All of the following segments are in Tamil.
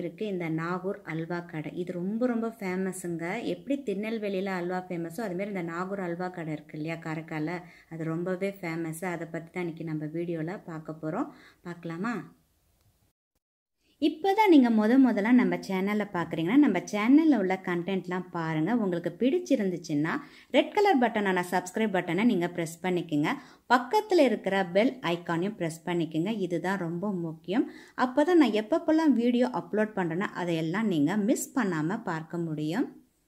இருக்குது இந்த நாகூர் அல்வா கடை இது ரொம்ப ரொம்ப ஃபேமஸுங்க எப்படி திருநெல்வேலியில் அல்வா ஃபேமஸோ அதுமாரி இந்த நாகூர் அல்வா கடை இருக்குது இல்லையா காரைக்காலில் அது ரொம்பவே ஃபேமஸ்ஸு அதை பற்றி தான் இன்றைக்கி நம்ம வீடியோவில் பார்க்க போகிறோம் பார்க்கலாமா இப்போ தான் நீங்கள் முத முதல்ல நம்ம சேனலில் பார்க்குறீங்கன்னா நம்ம சேனலில் உள்ள கண்டென்ட்லாம் பாருங்கள் உங்களுக்கு பிடிச்சிருந்துச்சுன்னா ரெட் கலர் பட்டனான சப்ஸ்கிரைப் பட்டனை நீங்கள் ப்ரெஸ் பண்ணிக்கோங்க பக்கத்தில் இருக்கிற பெல் ஐக்கானையும் ப்ரெஸ் பண்ணிக்கோங்க இதுதான் ரொம்ப முக்கியம் அப்போ தான் நான் எப்பப்போல்லாம் வீடியோ அப்லோட் பண்ணுறேன்னா அதையெல்லாம் நீங்கள் மிஸ் பண்ணாமல் பார்க்க முடியும்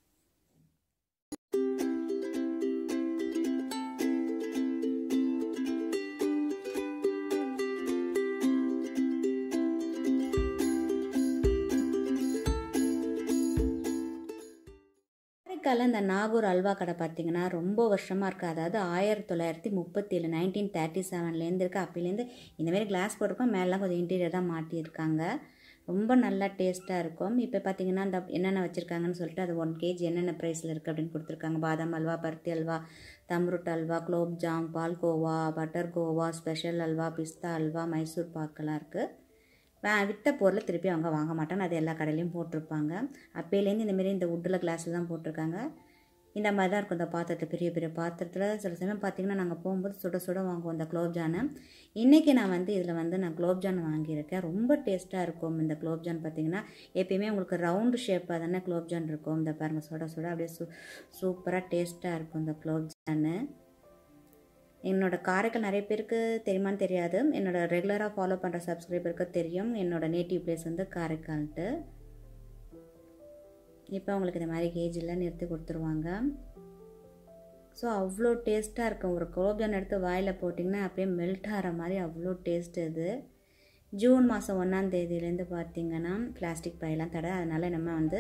காரைக்காலில் இந்த நாகூர் அல்வா கடை பார்த்தீங்கன்னா ரொம்ப வருஷமாக இருக்குது அதாவது ஆயிரத்தி தொள்ளாயிரத்தி முப்பத்தேழு நைன்டீன் தேர்ட்டி செவன்லேருந்து இருக்குது அப்போலேருந்து இந்தமாரி கிளாஸ் போட்டிருக்கோம் மேலாம் கொஞ்சம் இன்டீரியர் தான் மாட்டியிருக்காங்க ரொம்ப நல்லா டேஸ்ட்டாக இருக்கும் இப்போ பார்த்தீங்கன்னா இந்த என்னென்ன வச்சுருக்காங்கன்னு சொல்லிட்டு அது ஒன் கேஜி என்னென்ன ப்ரைஸில் இருக்குது அப்படின்னு கொடுத்துருக்காங்க பாதாம் அல்வா பருத்தி அல்வா தம்ருட் அல்வா குலோப் ஜாம் பால் கோவா பட்டர் கோவா ஸ்பெஷல் அல்வா பிஸ்தா அல்வா மைசூர் பாக்கெல்லாம் இருக்குது விற்ற பொருளை திருப்பி அவங்க வாங்க மாட்டாங்க அது எல்லா கடையிலையும் போட்டிருப்பாங்க அப்போலேருந்து இந்தமாரி இந்த உட்டில் கிளாஸில் தான் போட்டிருக்காங்க இந்த மாதிரி தான் இருக்கும் இந்த பாத்திரத்தில் பெரிய பெரிய பாத்திரத்தில் சில சமயம் பார்த்திங்கன்னா நாங்கள் போகும்போது சுட சுட வாங்குவோம் இந்த குலோப்ஜானை இன்றைக்கி நான் வந்து இதில் வந்து நான் குலோப்ஜான் வாங்கியிருக்கேன் ரொம்ப டேஸ்ட்டாக இருக்கும் இந்த குலோப்ஜான் பார்த்திங்கன்னா எப்பயுமே உங்களுக்கு ரவுண்டு ஷேப்பாக தானே குலோப்ஜான் இருக்கும் இந்த பாருங்கள் சுட சுட அப்படியே சூ சூப்பராக டேஸ்ட்டாக இருக்கும் இந்த குலோப்ஜானு என்னோட காரைக்கால் நிறைய பேருக்கு தெரியுமான்னு தெரியாது என்னோட ரெகுலராக ஃபாலோ பண்ணுற சப்ஸ்கிரைபருக்கு தெரியும் என்னோட நேட்டிவ் பிளேஸ் வந்து காரைக்கால்ட்டு இப்போ அவங்களுக்கு இந்த மாதிரி கேஜில் நிறுத்தி கொடுத்துருவாங்க ஸோ அவ்வளோ டேஸ்ட்டாக இருக்கும் ஒரு குலோப்ஜான் எடுத்து வாயில் போட்டிங்கன்னா அப்படியே மெல்ட் ஆகிற மாதிரி அவ்வளோ டேஸ்ட் இது ஜூன் மாதம் ஒன்றாம் தேதியிலேருந்து பார்த்தீங்கன்னா பிளாஸ்டிக் பையெல்லாம் தடை அதனால் நம்ம வந்து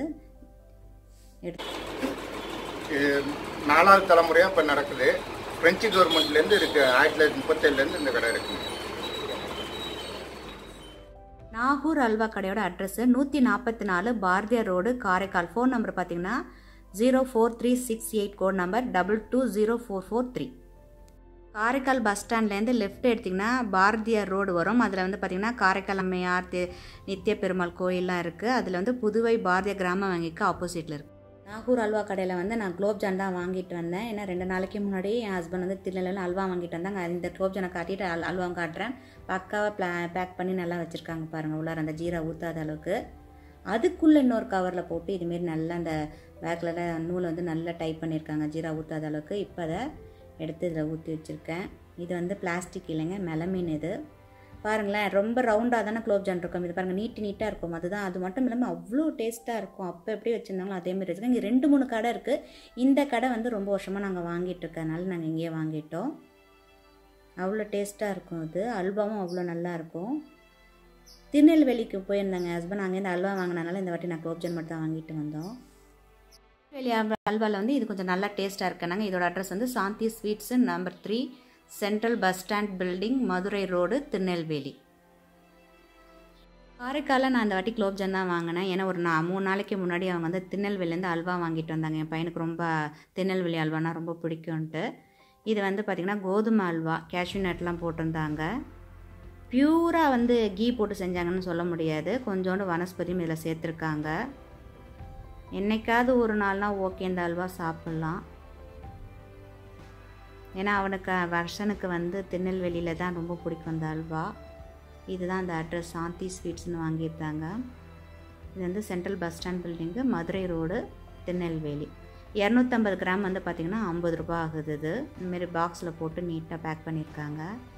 எடுத்து நாலாவது தலைமுறையாக இப்போ நடக்குது பிரெஞ்சு கவர்மெண்ட்லேருந்து இருக்கு ஆயிரத்தி தொள்ளாயிரத்தி முப்பத்தேழுலேருந்து இந்த கடை இருக்குங்க நாகூர் அல்வா கடையோட அட்ரஸ் நூற்றி நாற்பத்தி நாலு Bharathiyar road Karaikal phone number பார்த்தீங்கன்னா zero four three six eight code number double two zero four four three Karaikal bus ஸ்டாண்ட்லேருந்து லெஃப்ட் எடுத்திங்கன்னா பாரதியார் ரோடு வரும் அதில் வந்து பார்த்திங்கன்னா காரைக்கால் அம்மையார் தே நித்திய பெருமாள் கோயிலெலாம் இருக்குது அதில் வந்து புதுவை பாரதிய கிராம வங்கிக்கு ஆப்போசிட்டில் இருக்குது நாகூர் அல்வா கடையில் வந்து நான் குலோப்ஜான் தான் வாங்கிட்டு வந்தேன் ஏன்னா ரெண்டு நாளைக்கு முன்னாடி என் ஹஸ்பண்ட் வந்து திருநெல்வேலியில் அல்வா வாங்கிட்டு வந்தாங்க இந்த குலோப்ஜானை காட்டிட்டு அல் அல்வா காட்டுறேன் பக்காவாக ப்ளா பேக் பண்ணி நல்லா வச்சுருக்காங்க பாருங்கள் உள்ளார அந்த ஜீரா ஊற்றாத அளவுக்கு அதுக்குள்ளே இன்னொரு கவரில் போட்டு இதுமாரி நல்லா அந்த பேக்கில் நூலை வந்து நல்லா டைப் பண்ணியிருக்காங்க ஜீரா ஊற்றாத அளவுக்கு இப்போ அதை எடுத்து இதில் ஊற்றி வச்சுருக்கேன் இது வந்து பிளாஸ்டிக் இல்லைங்க மெலமீன் இது பாருங்களேன் ரொம்ப ரவுண்டாக தானே குலோப்ஜான் இருக்கும் இது பாருங்கள் நீட்டு நீட்டாக இருக்கும் அதுதான் அது மட்டும் இல்லாமல் அவ்வளோ டேஸ்ட்டாக இருக்கும் அப்போ எப்படி வச்சுருந்தாங்களோ அதேமாதிரி வச்சுருக்கோம் இங்கே ரெண்டு மூணு கடை இருக்குது இந்த கடை வந்து ரொம்ப வருஷமாக நாங்கள் வாங்கிட்டு இருக்கனால நாங்கள் இங்கேயே வாங்கிட்டோம் அவ்வளோ டேஸ்ட்டாக இருக்கும் அது அல்வாவும் அவ்வளோ நல்லா இருக்கும் திருநெல்வேலிக்கு போயிருந்தாங்க ஹஸ்பண்ட் அங்கேருந்து அல்வா வாங்கினால இந்த வாட்டி நான் குலோப்ஜான் மட்டும் தான் வாங்கிட்டு வந்தோம் திருநெல்வேலி அல்வாவில் வந்து இது கொஞ்சம் நல்லா டேஸ்ட்டாக இருக்குனாங்க இதோட அட்ரஸ் வந்து Shanthi sweets number three central bus stand building Madurai road Tirunelveli காரைக்காலில் நான் இந்த வாட்டி குலோப்ஜான் தான் வாங்கினேன் ஏன்னா ஒரு நான் மூணு நாளைக்கு முன்னாடி அவங்க வந்து திருநெல்வேலிலேருந்து அல்வா வாங்கிட்டு வந்தாங்க என் பையனுக்கு ரொம்ப திருநெல்வேலி அல்வானா ரொம்ப பிடிக்கும்ன்ட்டு இது வந்து பார்த்திங்கன்னா கோதுமை அல்வா கேஷ்யூ நட்லாம் போட்டிருந்தாங்க பியூராக வந்து கீ போட்டு செஞ்சாங்கன்னு சொல்ல முடியாது கொஞ்சோண்டு வனஸ்பதியும் இதில் சேர்த்துருக்காங்க என்னைக்காவது ஒரு நாள்னால் ஓகே இந்த அல்வா சாப்பிட்லாம் ஏன்னா அவனுக்கு வருஷனுக்கு வந்து திருநெல்வேலியில் தான் ரொம்ப பிடிக்கும் அந்த அல்வா இதுதான் அந்த அட்ரஸ் சாந்தி ஸ்வீட்ஸ்னு வாங்கியிருந்தாங்க இது வந்து central bus stand building Madurai road Tirunelveli இரநூத்தம்பது கிராம் வந்து பார்த்திங்கன்னா ஐம்பது ரூபா ஆகுது இது இந்தமாரி பாக்ஸில் போட்டு நீட்டாக பேக் பண்ணியிருக்காங்க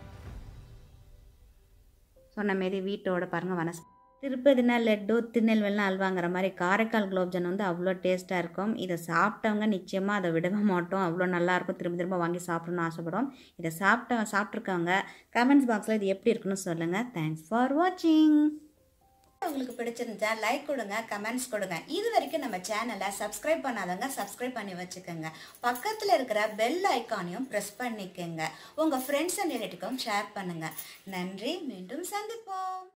சொன்ன மாரி வீட்டோட பாருங்கள் வனஸ் திருப்பதினா லட்டு திருநெல்வேலினா அல்வாங்கிற மாதிரி காரைக்கால் குலோப்ஜான் வந்து அவ்வளோ டேஸ்ட்டாக இருக்கும் இதை சாப்பிட்டவங்க நிச்சயமாக அதை விடவே மாட்டோம் அவ்வளோ நல்லாயிருக்கும் திரும்ப திரும்ப வாங்கி சாப்பிடணும்னு ஆசைப்படும் இதை சாப்பிட்ட சாப்பிட்ருக்கவங்க கமெண்ட்ஸ் பாக்ஸில் இது எப்படி இருக்குன்னு சொல்லுங்கள் தேங்க்ஸ் ஃபார் வாட்சிங் உங்களுக்கு பிடிச்சிருந்தா லைக் கொடுங்க கமெண்ட்ஸ் கொடுங்க இது வரைக்கும் நம்ம சேனலை சப்ஸ்கிரைப் பண்ணாதவங்க சப்ஸ்கிரைப் பண்ணி வச்சுக்கோங்க பக்கத்தில் இருக்கிற பெல் ஐக்கானையும் ப்ரெஸ் பண்ணிக்கோங்க உங்கள் ஃப்ரெண்ட்ஸ் அண்ட் ரிலேட்டிவ்க்கும் ஷேர் பண்ணுங்கள் நன்றி மீண்டும் சந்திப்போம்